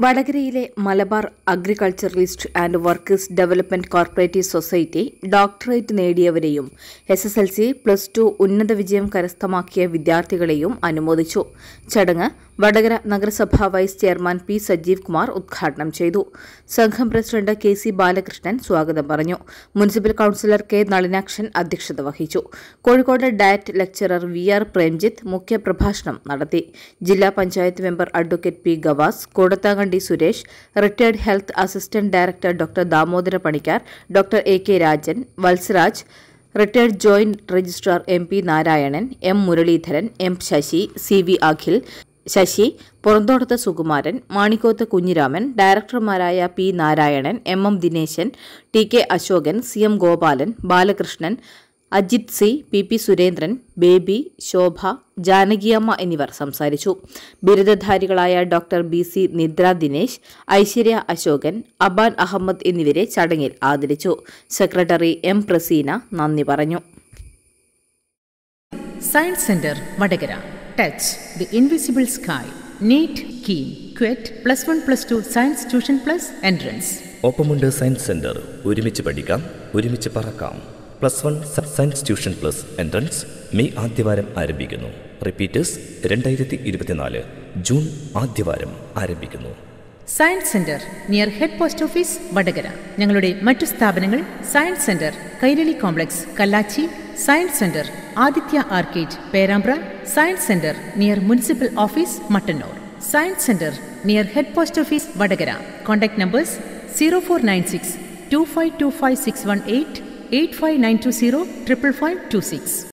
വടകരയിലെ Malabar agriculturalist and workers development cooperative society doctorate നേടിയവരെയും S S L C plus two ഉന്നത വിജയം കരസ്ഥമാക്കിയ വിദ്യാർത്ഥികളെയും അനുമോദിച്ചു ചടങ്ങ് വടകര നഗരസഭാ vice chairman P Sajeev Kumar ഉദ്ഘാടനം ചെയ്തു സംഘം പ്രസിഡന്റ് കെ സി ബാലകൃഷ്ണൻ സ്വാഗതം പറഞ്ഞു മുനിസിപ്പൽ കൌൺസിലർ കെ നളിനാക്ഷൻ അധ്യക്ഷത വഹിച്ചു Kozhikode DIET lecturer V R Premjith മുഖ്യപ്രഭാഷണം നടത്തി ജില്ലാ panchayat member advocate P Gavas Koodathankandi Suresh retired health assistant director doctor Damodara Panicker doctor A K Rajan Valsaraj retired joint registrar M P Narayanan M Muraleedharan M Sasi C V Akhil Sasi Puranthodath Sukumaran Manikkoth Kunhiraman ഡയറക്ടർമാരായ P Narayanan M M Dineshan T K Ashokan C M Gopalan Balakrishnan Ajith C P P Surendran Baby ശോഭ ജാനകിയമ്മ എന്നിവർ സംസാരിച്ചു ബിരുദധാരികളായ doctor B C നിദ്ര ദിനേശ് ഐശ്വര്യ അശോകൻ അബാൻ അഹമ്മദ് എന്നിവരെ ചടങ്ങിൽ ആദരിച്ചു secretary M Praseena നന്ദി പറഞ്ഞു science centre Vadakara touch the invisible sky NEET KEAM CUET plus one plus two science tuition plus entrance ഒപ്പമുണ്ട് science centre ഒരുമിച്ച് പഠിക്കാം ഒരുമിച്ച് പറക്കാം plus one science tuition plus entrance May ആദ്യവാരം ആരംഭിക്കുന്നു റിപ്പീറ്റേഴ്സ് രണ്ടായിരത്തി ഇരുപത്തിനാല് ജൂൺ ആദ്യവാരം ആരംഭിക്കുന്നു science centre near head post office Vadakara ഞങ്ങളുടെ മറ്റു സ്ഥാപനങ്ങൾ science centre Kairali complex Kallachi science centre Aditya arcade Perambra science centre near municipal office Mattannur science centre near head post office Vadakara contact numbers zero four nine six two five two five six one eight eight five nine two zero triple five two six